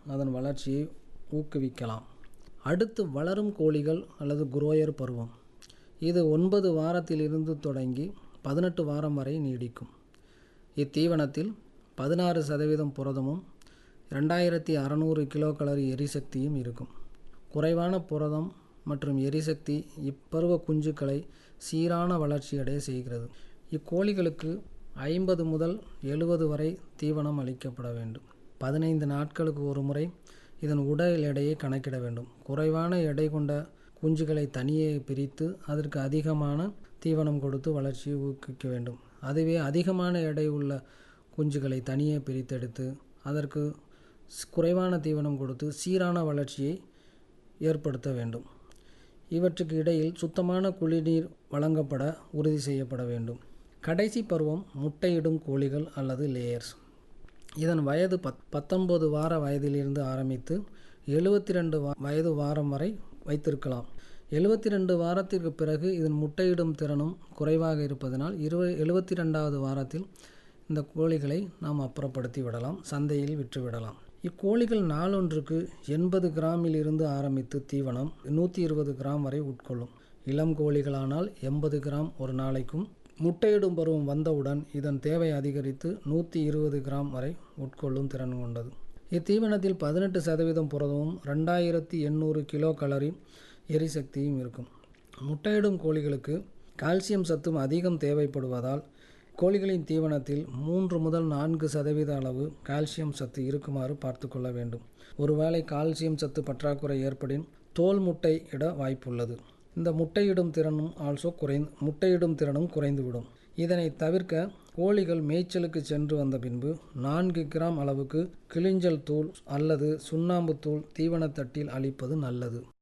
அதன் வளர்ச்சியை ஊக்குவிக்கலாம் அடுத்து வளரும் கோழிகள் அல்லது குரோயர் பருவம் இது ஒன்பது வாரத்திலிருந்து தொடங்கி பதினெட்டு வாரம் வரை நீடிக்கும் இத்தீவனத்தில் பதினாறு சதவீதம் புரதமும் ரெண்டாயிரத்தி அறநூறு கிலோ கலரி எரிசக்தியும் இருக்கும் குறைவான புரதம் மற்றும் எரிசக்தி இப்பருவ குஞ்சுக்களை சீரான வளர்ச்சியடைய செய்கிறது இக்கோழிகளுக்கு ஐம்பது முதல் எழுபது வரை தீவனம் அளிக்கப்பட வேண்டும் பதினைந்து நாட்களுக்கு ஒரு முறை இதன் உடல் எடையை கணக்கிட வேண்டும் குறைவான எடை கொண்ட குஞ்சுகளை தனியே பிரித்து அதற்கு அதிகமான தீவனம் கொடுத்து வளர்ச்சியை ஊக்குவிக்க வேண்டும் அதுவே அதிகமான எடை உள்ள குஞ்சுகளை தனியே பிரித்தெடுத்து அதற்கு குறைவான தீவனம் கொடுத்து சீரான வளர்ச்சியை ஏற்படுத்த வேண்டும் இவற்றுக்கு இடையில் சுத்தமான குடிநீர் வழங்கப்பட உறுதி செய்யப்பட வேண்டும் கடைசி பருவம் முட்டையிடும் கோழிகள் அல்லது லேயர்ஸ் இதன் வயது பத் பத்தொன்பது வார வயதிலிருந்து ஆரம்பித்து எழுபத்தி ரெண்டு வயது வாரம் வரை வைத்திருக்கலாம் எழுபத்தி ரெண்டு வாரத்திற்கு பிறகு இதன் முட்டையிடும் திறனும் குறைவாக இருப்பதனால் இருவ எழுபத்தி ரெண்டாவது வாரத்தில் இந்த கோழிகளை நாம் அப்புறப்படுத்தி விடலாம் சந்தையில் விற்றுவிடலாம் இக்கோழிகள் நாளொன்றுக்கு எண்பது கிராமில் இருந்து ஆரம்பித்து தீவனம் நூற்றி இருபது கிராம் வரை உட்கொள்ளும் இளம் கோழிகளானால் எண்பது கிராம் ஒரு நாளைக்கும் முட்டையிடும் பருவம் வந்தவுடன் இதன் தேவை அதிகரித்து நூற்றி இருபது கிராம் வரை உட்கொள்ளும் திறன் கொண்டது இத்தீவனத்தில் பதினெட்டு சதவீதம் புரதமும் ரெண்டாயிரத்தி எண்ணூறு கிலோ கலரி எரிசக்தியும் இருக்கும் முட்டையிடும் கோழிகளுக்கு கால்சியம் சத்தும் அதிகம் தேவைப்படுவதால் கோழிகளின் தீவனத்தில் மூன்று முதல் நான்கு சதவீத அளவு கால்சியம் சத்து இருக்குமாறு பார்த்து கொள்ள வேண்டும் ஒருவேளை கால்சியம் சத்து பற்றாக்குறை ஏற்படின் தோல் முட்டை இட வாய்ப்புள்ளது இந்த முட்டையிடும் திறனும் ஆல்சோ குறை முட்டையிடும் திறனும் குறைந்துவிடும் இதனை தவிர்க்க கோழிகள் மேய்ச்சலுக்கு சென்று வந்த பின்பு நான்கு கிராம் அளவுக்கு கிளிஞ்சல் தூள் அல்லது சுண்ணாம்பு தூள் தீவனத்தட்டில் அளிப்பது நல்லது